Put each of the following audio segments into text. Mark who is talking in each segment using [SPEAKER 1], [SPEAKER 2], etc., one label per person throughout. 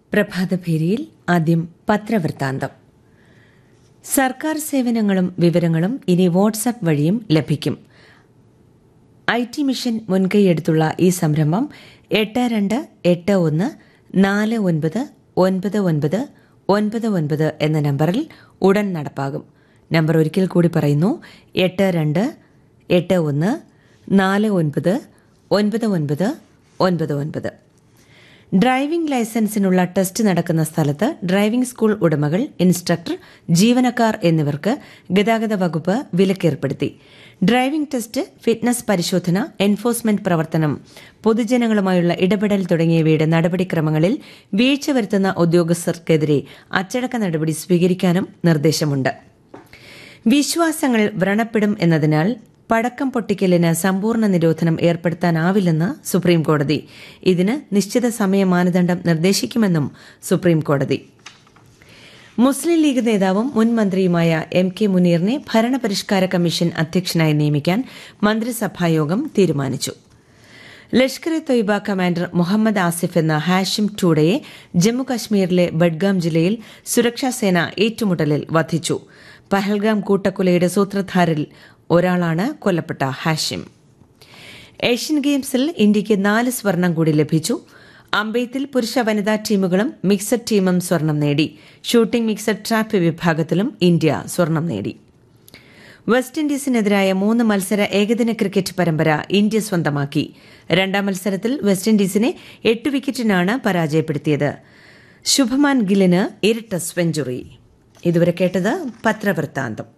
[SPEAKER 1] പ്രഭാതഭേരിയിൽ ആദ്യം പത്രവൃത്താന്തം സർക്കാർ സേവനങ്ങളും വിവരങ്ങളും ഇനി വാട്സാപ്പ് വഴിയും ലഭിക്കും ഐ ടി മിഷൻ മുൻകൈയെടുത്തുള്ള ഈ സംരംഭം എട്ട് രണ്ട് എട്ട് ഒന്ന് നാല് ഒൻപത് ഒൻപത് ഒൻപത് ഒൻപത് ഒൻപത് എന്ന നമ്പറിൽ ഉടൻ നടപ്പാകും നമ്പർ ഒരിക്കൽ കൂടി പറയുന്നു എട്ട് രണ്ട് എട്ട് ഒന്ന് നാല് ഒൻപത് ഒൻപത് ഒൻപത് ഒൻപത് ഒൻപത് ഡ്രൈവിംഗ് ലൈസൻസിനുള്ള ടെസ്റ്റ് നടക്കുന്ന സ്ഥലത്ത് ഡ്രൈവിംഗ് സ്കൂൾ ഉടമകൾ ഇൻസ്ട്രക്ടർ ജീവനക്കാർ എന്നിവർക്ക് ഗതാഗത വകുപ്പ് വിലക്കേർപ്പെടുത്തി ഡ്രൈവിംഗ് ടെസ്റ്റ് ഫിറ്റ്നസ് പരിശോധന എൻഫോഴ്സ്മെന്റ് പ്രവർത്തനം പൊതുജനങ്ങളുമായുള്ള ഇടപെടൽ തുടങ്ങിയവയുടെ നടപടിക്രമങ്ങളിൽ വീഴ്ച വരുത്തുന്ന ഉദ്യോഗസ്ഥർക്കെതിരെ അച്ചടക്ക നടപടി സ്വീകരിക്കാനും നിർദ്ദേശമുണ്ട് വിശ്വാസങ്ങൾ വ്രണപ്പെടും എന്നതിനാൽ പടക്കം പൊട്ടിക്കലിന് സമ്പൂർണ്ണ നിരോധനം ഏർപ്പെടുത്താനാവില്ലെന്ന് സുപ്രീംകോടതി ഇതിന് നിശ്ചിത സമയ മാനദണ്ഡം നിർദ്ദേശിക്കുമെന്നും സുപ്രീംകോടതി മുസ്ലിം ലീഗ് നേതാവും മുൻ മന്ത്രിയുമായ എം കെ മുനീറിനെ ഭരണപരിഷ്കാര കമ്മീഷൻ അധ്യക്ഷനായി നിയമിക്കാൻ മന്ത്രിസഭായോഗം തീരുമാനിച്ചു ലഷ്കർ എ തൊയ്ബ കമാൻഡർ മുഹമ്മദ് ആസിഫ് എന്ന ഹാഷിം ടൂഡയെ ജമ്മുകശ്മീരിലെ ബഡ്ഗാം ജില്ലയിൽ സുരക്ഷാസേന ഏറ്റുമുട്ടലിൽ വധിച്ചു പഹൽഗാം കൂട്ടക്കൊലയുടെ സൂത്രധാരിൽ ഒരാളാണ് കൊല്ലപ്പെട്ട ഹാഷിം ഏഷ്യൻ ഗെയിംസിൽ ഇന്ത്യയ്ക്ക് നാല് സ്വർണം കൂടി ലഭിച്ചു അമ്പെയ്ത്തിൽ പുരുഷ വനിതാ ടീമുകളും മിക്സഡ് ടീമും സ്വർണം നേടി ഷൂട്ടിംഗ് മിക്സഡ് ട്രാപ്പ് വിഭാഗത്തിലും ഇന്ത്യ സ്വർണം നേടി വെസ്റ്റ് ഇൻഡീസിനെതിരായ മൂന്ന് മത്സര ഏകദിന ക്രിക്കറ്റ് പരമ്പര ഇന്ത്യ സ്വന്തമാക്കി രണ്ടാം മത്സരത്തിൽ വെസ്റ്റ് ഇൻഡീസിനെ എട്ട് വിക്കറ്റിനാണ് പരാജയപ്പെടുത്തിയത് ശുഭമാൻ ഗില്ലിന് ഇരട്ട സെഞ്ചുറി ഇതുവരെ കേട്ടത് പത്രവൃത്താന്തം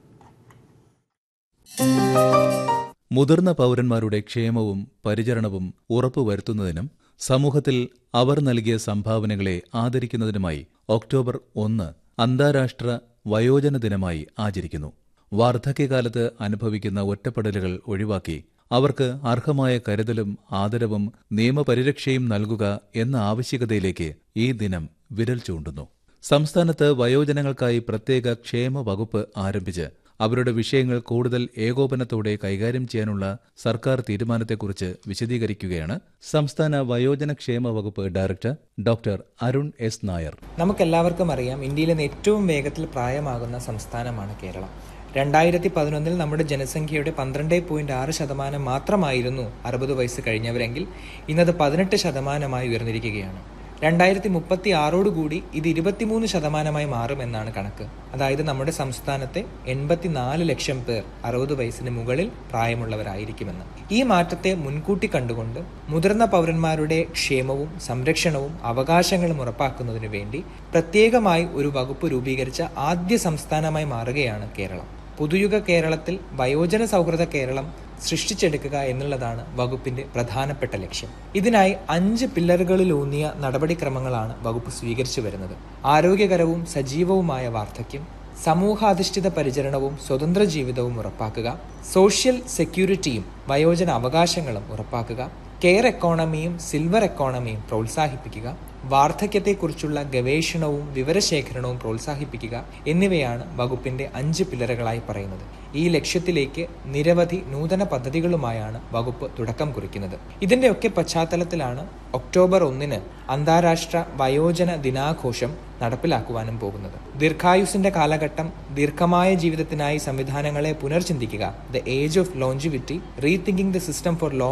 [SPEAKER 2] മുതിർന്ന പൗരന്മാരുടെ ക്ഷേമവും പരിചരണവും ഉറപ്പുവരുത്തുന്നതിനും സമൂഹത്തിൽ അവർ നൽകിയ സംഭാവനകളെ ആദരിക്കുന്നതിനുമായി ഒക്ടോബർ ഒന്ന് അന്താരാഷ്ട്ര വയോജന ദിനമായി ആചരിക്കുന്നു വാർദ്ധക്യകാലത്ത് അനുഭവിക്കുന്ന ഒറ്റപ്പെടലുകൾ ഒഴിവാക്കി അവർക്ക് അർഹമായ കരുതലും ആദരവും നിയമപരിരക്ഷയും നൽകുക എന്ന ആവശ്യകതയിലേക്ക് ഈ ദിനം വിരൽ ചൂണ്ടുന്നു സംസ്ഥാനത്ത് വയോജനങ്ങൾക്കായി പ്രത്യേക ക്ഷേമ വകുപ്പ് ആരംഭിച്ച് അവരുടെ വിഷയങ്ങൾ കൂടുതൽ ഏകോപനത്തോടെ കൈകാര്യം ചെയ്യാനുള്ള സർക്കാർ തീരുമാനത്തെക്കുറിച്ച് വിശദീകരിക്കുകയാണ് സംസ്ഥാന വയോജന ക്ഷേമ വകുപ്പ് director doctor Arun S Nair
[SPEAKER 3] നമുക്കെല്ലാവർക്കും അറിയാം ഇന്ത്യയിലെ ഏറ്റവും വേഗത്തിൽ പ്രായമാകുന്ന സംസ്ഥാനമാണ് കേരളം രണ്ടായിരത്തി പതിനൊന്നിൽ നമ്മുടെ ജനസംഖ്യയുടെ പന്ത്രണ്ട് പോയിന്റ് ആറ് ശതമാനം മാത്രമായിരുന്നു അറുപത് വയസ്സ് കഴിഞ്ഞവരെങ്കിൽ ഇന്നത് പതിനെട്ട് ശതമാനമായി ഉയർന്നിരിക്കുകയാണ് രണ്ടായിരത്തി മുപ്പത്തി ആറോടുകൂടി ഇത് ഇരുപത്തിമൂന്ന് ശതമാനമായി മാറുമെന്നാണ് കണക്ക് അതായത് നമ്മുടെ സംസ്ഥാനത്തെ എൺപത്തിനാല് ലക്ഷം പേർ അറുപത് വയസ്സിന് മുകളിൽ പ്രായമുള്ളവരായിരിക്കുമെന്ന് ഈ മാറ്റത്തെ മുൻകൂട്ടി കണ്ടുകൊണ്ട് മുതിർന്ന പൗരന്മാരുടെ ക്ഷേമവും സംരക്ഷണവും അവകാശങ്ങളും ഉറപ്പാക്കുന്നതിനു വേണ്ടി പ്രത്യേകമായി ഒരു വകുപ്പ് രൂപീകരിച്ച ആദ്യ സംസ്ഥാനമായി മാറുകയാണ് കേരളം പുതുയുഗ കേരളത്തിൽ വയോജന സൗഹൃദ കേരളം സൃഷ്ടിച്ചെടുക്കുക എന്നുള്ളതാണ് വകുപ്പിന്റെ പ്രധാനപ്പെട്ട ലക്ഷ്യം ഇതിനായി അഞ്ച് പില്ലറുകളിലൂന്നിയ നടപടിക്രമങ്ങളാണ് വകുപ്പ് സ്വീകരിച്ചു വരുന്നത് ആരോഗ്യകരവും സജീവവുമായ വാർദ്ധക്യം സമൂഹാധിഷ്ഠിത പരിചരണവും സ്വതന്ത്ര ജീവിതവും ഉറപ്പാക്കുക സോഷ്യൽ സെക്യൂരിറ്റിയും വയോജന അവകാശങ്ങളും ഉറപ്പാക്കുക കെയർ എക്കോണമിയും സിൽവർ എക്കോണമിയും പ്രോത്സാഹിപ്പിക്കുക വാർദ്ധക്യത്തെക്കുറിച്ചുള്ള ഗവേഷണവും വിവരശേഖരണവും പ്രോത്സാഹിപ്പിക്കുക എന്നിവയാണ് വകുപ്പിന്റെ അഞ്ച് പില്ലറുകളായി പറയുന്നത് ഈ ലക്ഷ്യത്തിലേക്ക് നിരവധി നൂതന പദ്ധതികളുമായാണ് വകുപ്പ് തുടക്കം കുറിക്കുന്നത് ഇതിന്റെയൊക്കെ പശ്ചാത്തലത്തിലാണ് ഒക്ടോബർ ഒന്നിന് അന്താരാഷ്ട്ര വയോജന ദിനാഘോഷം നടപ്പിലാക്കുവാനും പോകുന്നത് ദീർഘായുസിന്റെ കാലഘട്ടം ദീർഘമായ ജീവിതത്തിനായി സംവിധാനങ്ങളെ പുനർചിന്തിക്കുക the age of longevity rethinking the system for long